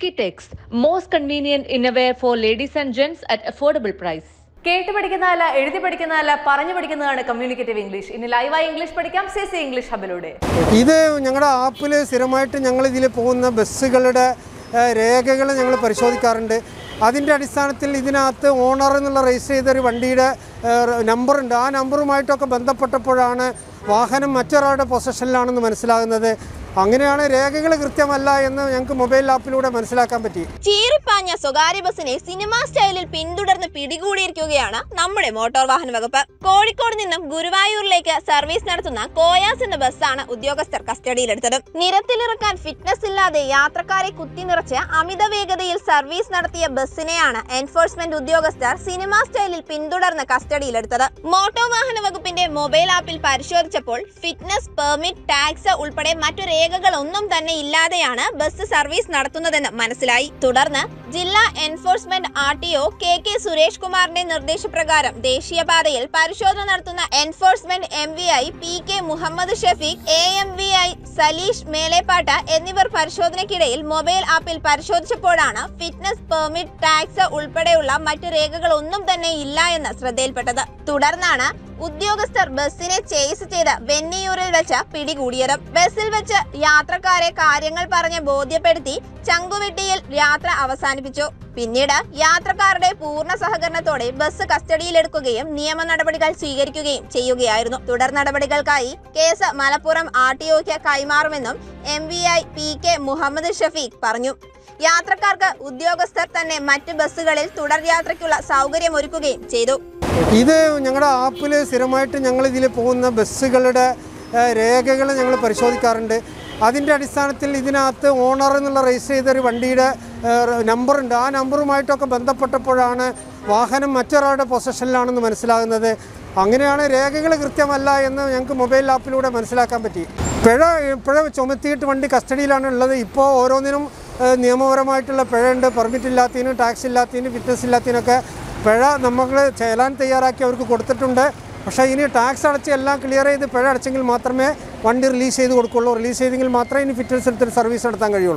Kitex, most convenient innerwear for ladies and gents at affordable price. കേട്ട് പഠിക്കുന്നതല്ല എഴുതി പഠിക്കുന്നതല്ല പറഞ്ഞു പഠിക്കുന്നതാണ് കമ്മ്യൂണിക്കേറ്റീവ് ഇംഗ്ലീഷ് ഇനി ലൈവായി ഇംഗ്ലീഷ് പഠിക്കാം സി സി ഇംഗ്ലീഷ് ഹബിലൂടെ ഇത് ഞങ്ങളുടെ ആപ്പിൽ സ്ഥിരമായിട്ട് ഞങ്ങൾ ഇതിൽ പോകുന്ന ബസ്സുകളുടെ രേഖകൾ ഞങ്ങൾ പരിശോധിക്കാറുണ്ട് അതിൻ്റെ അടിസ്ഥാനത്തിൽ ഇതിനകത്ത് ഓണർ എന്നുള്ള രജിസ്റ്റർ ചെയ്ത ഒരു വണ്ടിയുടെ നമ്പറുണ്ട് ആ നമ്പറുമായിട്ടൊക്കെ ബന്ധപ്പെട്ടപ്പോഴാണ് വാഹനം മറ്റൊരാളുടെ പൊസഷനിലാണെന്ന് മനസ്സിലാകുന്നത് അങ്ങനെയാണ് രേഖകൾ കൃത്യമല്ല എന്ന് ഞങ്ങൾക്ക് മൊബൈൽ ആപ്പിലൂടെ മനസ്സിലാക്കാൻ പറ്റി ചീറിപ്പാഞ്ഞ സ്വകാര്യ ബസിനെ സിനിമാ സ്റ്റൈലിൽ പിന്തുടർന്ന് പിടികൂടിയിരിക്കുകയാണ് നമ്മുടെ മോട്ടോർ വാഹന വകുപ്പ് കോഴിക്കോട് നിന്നും ഗുരുവായൂരിലേക്ക് സർവീസ് നടത്തുന്ന കോയാസ് എന്ന ബസ്സാണ് ഉദ്യോഗസ്ഥർ കസ്റ്റഡിയിലെടുത്തത് നിരത്തിലിറക്കാൻ ഫിറ്റ്നസ് ഇല്ലാതെ യാത്രക്കാരെ കുത്തി നിറച്ച് അമിത വേഗതയിൽ സർവീസ് നടത്തിയ ബസ്സിനെയാണ് എൻഫോഴ്സ്മെന്റ് ഉദ്യോഗസ്ഥർ സിനിമാ സ്റ്റൈലിൽ പിന്തുടർന്ന് കസ്റ്റഡിയിലെടുത്തത് മോട്ടോർ വാഹന വകുപ്പിന്റെ മൊബൈൽ ആപ്പിൽ പരിശോധിച്ചപ്പോൾ ഫിറ്റ്നസ് പെർമിറ്റ് ടാക്സ് ഉൾപ്പെടെ മറ്റു രേഖകളൊന്നും തന്നെ ഇല്ലാതെയാണ് ബസ് സർവീസ് നടത്തുന്നതെന്ന് മനസ്സിലായി തുടർന്ന് ജില്ലാ enforcement R T O K K Suresh കുമാറിന്റെ നിർദ്ദേശപ്രകാരം ദേശീയപാതയിൽ പരിശോധന നടത്തുന്ന enforcement M V I P K Muhammad Shafeeq A M V I Saleesh മേലേപ്പാട്ട എന്നിവർ പരിശോധനയ്ക്കിടയിൽ മൊബൈൽ ആപ്പിൽ പരിശോധിച്ചപ്പോഴാണ് ഫിറ്റ്നസ് പെർമിറ്റ് ടാക്സ് ഉൾപ്പെടെയുള്ള മറ്റു രേഖകളൊന്നും തന്നെ ഇല്ല എന്ന് ശ്രദ്ധയിൽപ്പെട്ടത് തുടർന്നാണ് ഉദ്യോഗസ്ഥർ ബസ്സിനെ ചേസ് ചെയ്ത് വെന്നിയൂരിൽ വെച്ച് പിടികൂടിയത് ബസ്സിൽ വെച്ച് യാത്രക്കാരെ കാര്യങ്ങൾ പറഞ്ഞ് ബോധ്യപ്പെടുത്തി ചങ്കുവെട്ടിയിൽ യാത്ര അവസാനിപ്പിച്ചു പിന്നീട് യാത്രക്കാരുടെ പൂർണ്ണ സഹകരണത്തോടെ ബസ് കസ്റ്റഡിയിലെടുക്കുകയും നിയമ നടപടികൾ സ്വീകരിക്കുകയും ചെയ്യുകയായിരുന്നു തുടർ നടപടികൾക്കായി കേസ് മലപ്പുറം ആർ ടി ഒക്ക് കൈമാറുമെന്നും M V I P K Muhammad Shafeeq പറഞ്ഞു യാത്രക്കാർക്ക് ഉദ്യോഗസ്ഥർ തന്നെ മറ്റ് ബസ്സുകളിൽ തുടർ യാത്രയ്ക്കുള്ള സൗകര്യമൊരുക്കുകയും ചെയ്തു ഇത് ഞങ്ങളുടെ ആപ്പിൽ സ്ഥിരമായിട്ട് ഞങ്ങൾ ഇതിൽ പോകുന്ന ബസ്സുകളുടെ രേഖകൾ ഞങ്ങൾ പരിശോധിക്കാറുണ്ട് അതിൻ്റെ അടിസ്ഥാനത്തിൽ ഇതിനകത്ത് ഓണർ എന്നുള്ള രജിസ്റ്റർ ചെയ്ത ഒരു വണ്ടിയുടെ നമ്പറുണ്ട് ആ നമ്പറുമായിട്ടൊക്കെ ബന്ധപ്പെട്ടപ്പോഴാണ് വാഹനം മറ്റൊരാളുടെ പൊസഷനിലാണെന്ന് മനസ്സിലാകുന്നത് അങ്ങനെയാണ് രേഖകൾ കൃത്യമല്ല എന്ന് ഞങ്ങൾക്ക് മൊബൈൽ ആപ്പിലൂടെ മനസ്സിലാക്കാൻ പറ്റി പിഴ പിഴ ചുമത്തിയിട്ട് വണ്ടി കസ്റ്റഡിയിലാണ് ഉള്ളത് ഇപ്പോൾ ഓരോന്നിനും ഏഹ്, നിയമപരമായിട്ടുള്ള പിഴയുണ്ട് പെർമിറ്റ് ഇല്ലാത്തതിനും ടാക്സ് ഇല്ലാത്തതിനും ഫിറ്റ്നസ് ഇല്ലാത്തതിനൊക്കെ പിഴ നമ്മൾ ചേലാൻ തയ്യാറാക്കി അവർക്ക് കൊടുത്തിട്ടുണ്ട് പക്ഷേ ഇനി ടാക്സ് അടച്ച് എല്ലാം ക്ലിയർ ചെയ്ത് പിഴ അടച്ചെങ്കിൽ മാത്രമേ വണ്ടി റിലീസ് ചെയ്ത് കൊടുക്കുള്ളൂ റിലീസ് ചെയ്തെങ്കിൽ മാത്രമേ ഇനി ഫിറ്റ്നസ് എടുത്തിട്ട് സർവീസ് നടത്താൻ കഴിയുള്ളൂ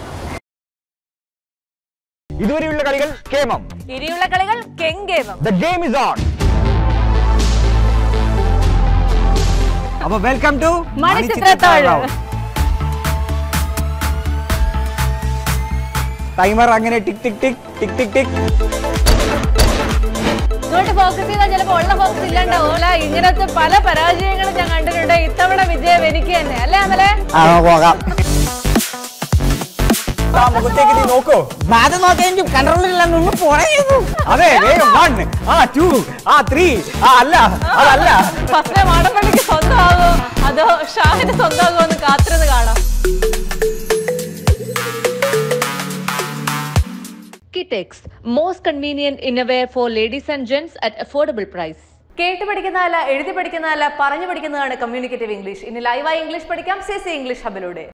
ഇതുവരെയുള്ള കളികൾ കേമം ഇനിയുള്ള കളികൾ കെങ്കേമം ദ ഗെയിം ഇസ് ഓൺ അപ്പൊ വെൽക്കം ടു മണിച്ചിത്രത്താഴ്. ടൈമർ അങ്ങനെ ടിക് ടിക് ടിക് ടിക് ടിക് ടിക് ഇങ്ങോട്ട് ഫോക്കസ് ചെയ്താൽ ചിലപ്പോൾ ഉള്ള ഫോക്കസ് ഇല്ലാണ്ടാവും അല്ല ഇങ്ങനത്തെ പല പരാജയങ്ങളും ഞാൻ കണ്ടിട്ടുണ്ട് ഇത്തവണ വിജയം എനിക്ക് തന്നെ അല്ലേ അമലെ ആ പോകാം ആ മുഖത്തേക്ക് നീ നോക്കൂ അത് നോക്കാൻ കൺട്രോളില്ല നിന്ന് പോണേ അതെ വേഗം വൺ ആ ടു ആ ത്രീ ആ അല്ല അതല്ല ഫസ്റ്റ് മാടപ്പള്ളിക്ക് സ്വന്തമാകുമോ അതോ ഷാഹിന് സ്വന്തമാകുമോ എന്ന് കാത്തിരുന്ന് കാണാം Kitex, most convenient innerwear for ladies and gents at affordable price. കേട്ട് പഠിക്കുന്നതല്ല എഴുതി പഠിക്കുന്നതല്ല പറഞ്ഞു പഠിക്കുന്നതാണ് കമ്മ്യൂണിക്കേറ്റീവ് ഇംഗ്ലീഷ് ഇനി ലൈവായി ഇംഗ്ലീഷ് പഠിക്കാം സി സി ഇംഗ്ലീഷ് ഹബിലൂടെ